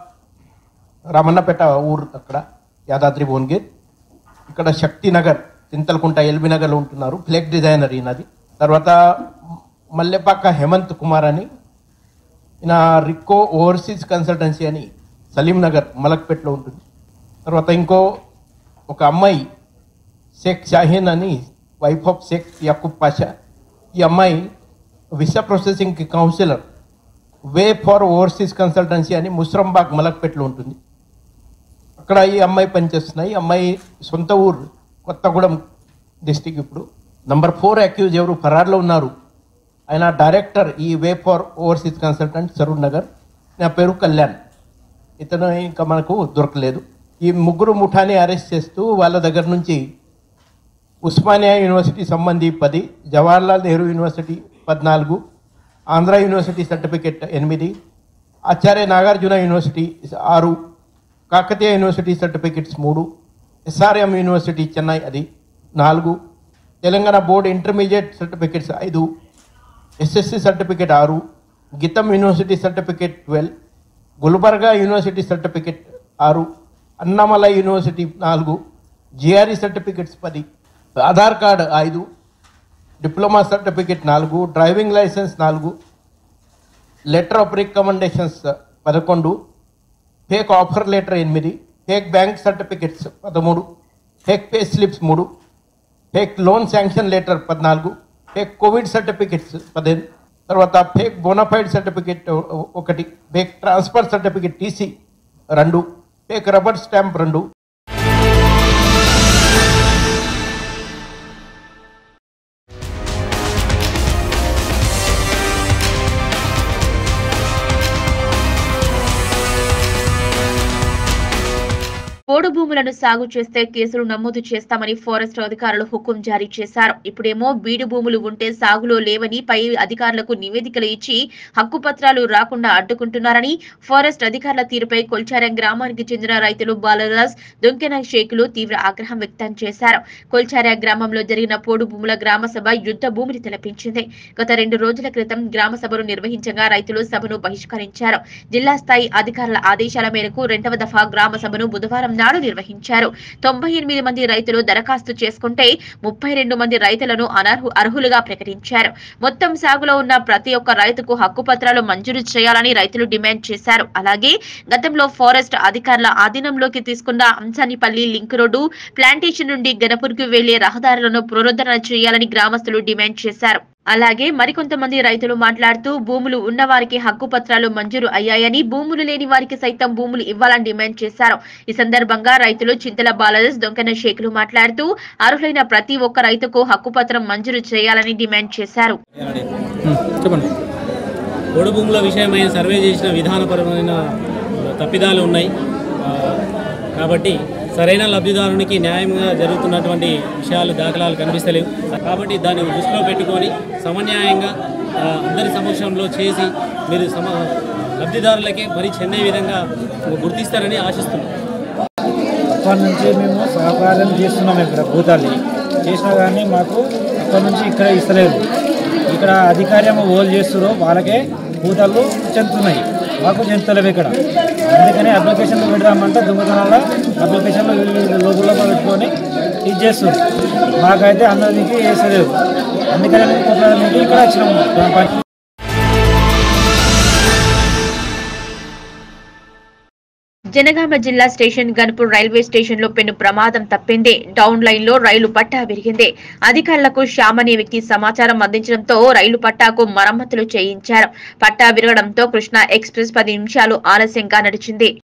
రమన్నపేట ఊరు అక్కడ యాదాద్రి భువనగిర్ ఇక్కడ శక్తి నగర్ చింతలకుంట ఎల్బీ నగర్లో ఉంటున్నారు ఫ్లెక్ డిజైనర్ ఈయనది తర్వాత మల్లెపాక హేమంత్ కుమార్ అని ఈయన రిక్కో ఓవర్సీస్ కన్సల్టెన్సీ అని సలీం నగర్ మలక్పేట్లో ఉంటుంది తర్వాత ఇంకో ఒక అమ్మాయి షేక్ షాహీన్ అని వైఫ్ ఆఫ్ షేక్ యాకూబ్ పాషా ఈ అమ్మాయి visa processing counsellor way far overseas consultancy అని ముస్రంబాగ్ మలక్పేట్లో ఉంటుంది అక్కడ ఈ అమ్మాయి పనిచేస్తున్నాయి ఈ అమ్మాయి సొంత ఊరు కొత్తగూడెం డిస్టిక్ ఇప్పుడు నంబర్ ఫోర్ అక్యూజ్ ఎవరు ఫరార్లో ఉన్నారు ఆయన డైరెక్టర్ ఈ way far overseas consultant Saroor Nagar నా పేరు కళ్యాణ్ ఇతను ఇంకా మనకు దొరకలేదు ఈ ముగ్గురు ముఠాని అరెస్ట్ చేస్తూ వాళ్ళ దగ్గర నుంచి ఉస్మానియా యూనివర్సిటీ సంబంధి పది జవహర్లాల్ నెహ్రూ యూనివర్సిటీ పద్నాలుగు ఆంధ్ర యూనివర్సిటీ సర్టిఫికెట్ ఎనిమిది ఆచార్య నాగార్జున యూనివర్సిటీ ఆరు కాకతీయ యూనివర్సిటీ సర్టిఫికెట్స్ మూడు ఎస్ఆర్ఎం యూనివర్సిటీ చెన్నై అది నాలుగు తెలంగాణ బోర్డు ఇంటర్మీడియట్ సర్టిఫికెట్స్ ఐదు ఎస్ఎస్సి సర్టిఫికెట్ ఆరు GITAM university certificate twelve Gulbarga university certificate ఆరు అన్నామలై యూనివర్సిటీ నాలుగు జిఆర్ఈ సర్టిఫికెట్స్ పది ఆధార్ కార్డ్ ఐదు డిప్లొమా సర్టిఫికెట్ నాలుగు డ్రైవింగ్ లైసెన్స్ నాలుగు లెటర్ ఆఫ్ రికమెండేషన్స్ పదకొండు ఫేక్ ఆఫర్ లెటర్ ఎనిమిది ఫేక్ బ్యాంక్ సర్టిఫికెట్స్ పదమూడు ఫేక్ పే స్లిప్స్ మూడు ఫేక్ లోన్ శాంక్షన్ లెటర్ పద్నాలుగు ఫేక్ కోవిడ్ సర్టిఫికెట్స్ పదిహేను తర్వాత ఫేక్ బోనఫైడ్ సర్టిఫికెట్ ఒకటి ఫేక్ ట్రాన్స్ఫర్ సర్టిఫికెట్ టీసీ రెండు ఫేక్ రబ్బర్ స్టాంప్ రెండు పోడు భూములను సాగు చేస్తే కేసులు నమోదు చేస్తామని ఫారెస్ట్ అధికారులు హుకుం జారీ చేశారు ఇప్పుడేమో బీడు భూములు ఉంటే సాగులో లేవని పై అధికారులకు నివేదికలు ఇచ్చి హక్కు పత్రాలు రాకుండా అడ్డుకుంటున్నారని ఫారెస్ట్ అధికారుల తీరుపై కొల్చారం గ్రామానికి చెందిన రైతులు బాలరాజ్ దొంకెన షేకులు తీవ్ర ఆగ్రహం వ్యక్తం చేశారు కొల్చార గ్రామంలో జరిగిన పోడు భూముల గ్రామ సభ యుద్ధ భూమిని తలపించింది గత రెండు రోజుల క్రితం గ్రామ సభను నిర్వహించగా రైతులు సభను బహిష్కరించారు జిల్లా స్థాయి అధికారుల ఆదేశాల మేరకు రెండవ దఫా గ్రామ సభను బుధవారం నాడు నిర్వహించారు తొంభై ఎనిమిది మంది రైతులు దరఖాస్తు చేసుకుంటే ముప్పై రెండు మంది రైతులను అనర్హు అర్హులుగా ప్రకటించారు మొత్తం సాగులో ఉన్న ప్రతి ఒక్క రైతుకు హక్కు పత్రాలు మంజూరు చేయాలని రైతులు డిమాండ్ చేశారు అలాగే గతంలో ఫారెస్ట్ అధికారుల ఆధీనంలోకి తీసుకున్న అంసానిపల్లి లింక్ రోడ్డు ప్లాంటేషన్ నుండి గణపూర్కు వెళ్లే రహదారులను పునరుద్ధరణ చేయాలని గ్రామస్తులు డిమాండ్ చేశారు అలాగే మరికొంతమంది రైతులు మాట్లాడుతూ భూములు ఉన్న వారికి హక్కు పత్రాలు మంజూరు అయ్యాయని భూములు లేని వారికి సైతం భూములు ఇవ్వాలని డిమాండ్ చేశారు ఈ సందర్భంగా రైతులు చింతల బాలరాజ్ దొంకన షేకులు మాట్లాడుతూ అర్హులైన ప్రతి ఒక్క రైతుకు హక్కు పత్రం మంజూరు చేయాలని డిమాండ్ చేశారు చెప్పండి పొడు భూముల విషయమైన సర్వే చేసిన విధానపరమైన తప్పిదాలు ఉన్నాయి ఆ, కాబట్టి సరైన లబ్ధిదారునికి న్యాయంగా జరుగుతున్నటువంటి విషయాలు దాఖలాలు కనిపిస్తలేవు కాబట్టి దాన్ని దృష్టిలో పెట్టుకొని సమన్యాయంగా ఆ, అందరి సమక్షంలో చేసి మీరు సమ లబ్ధిదారులకి మరి చెందే విధంగా గుర్తిస్తారని ఆశిస్తున్నాం అప్పటి నుంచి మేము సహకారం చేస్తున్నాం ఇక్కడ భూతాన్ని చేసినా కానీ మాకు అప్పటి నుంచి ఇక్కడ ఇస్తలేదు ఇక్కడ అధికార్యం ఓల్ చేస్తారో వాళ్ళకే భూతాలు చెందుతున్నాయి మాకు చెందుతలేవు ఇక్కడ అందుకని అప్లికేషన్లు పెడదామంటే దొంగతనాల అప్లికేషన్లు లోపల పెట్టుకొని ఇది చేస్తారు మాకైతే అందరికి వేసలేదు అందుకని మేము కొట్లాడడానికి ఇక్కడ వచ్చినాము గ్రామ పంచాయతీ జనగామ జిల్లా స్టేషన్ గన్పూర్ రైల్వే స్టేషన్ లో పెను ప్రమాదం తప్పింది డౌన్ లైన్ లో రైలు పట్టా విరిగింది అధికారులకు శ్యామ్ అనే వ్యక్తి సమాచారం అందించడంతో రైలు పట్టాకు మరమ్మతులు చేయించారు పట్టా విరగడంతో కృష్ణా ఎక్స్ప్రెస్ పది నిమిషాలు ఆలస్యంగా నడిచింది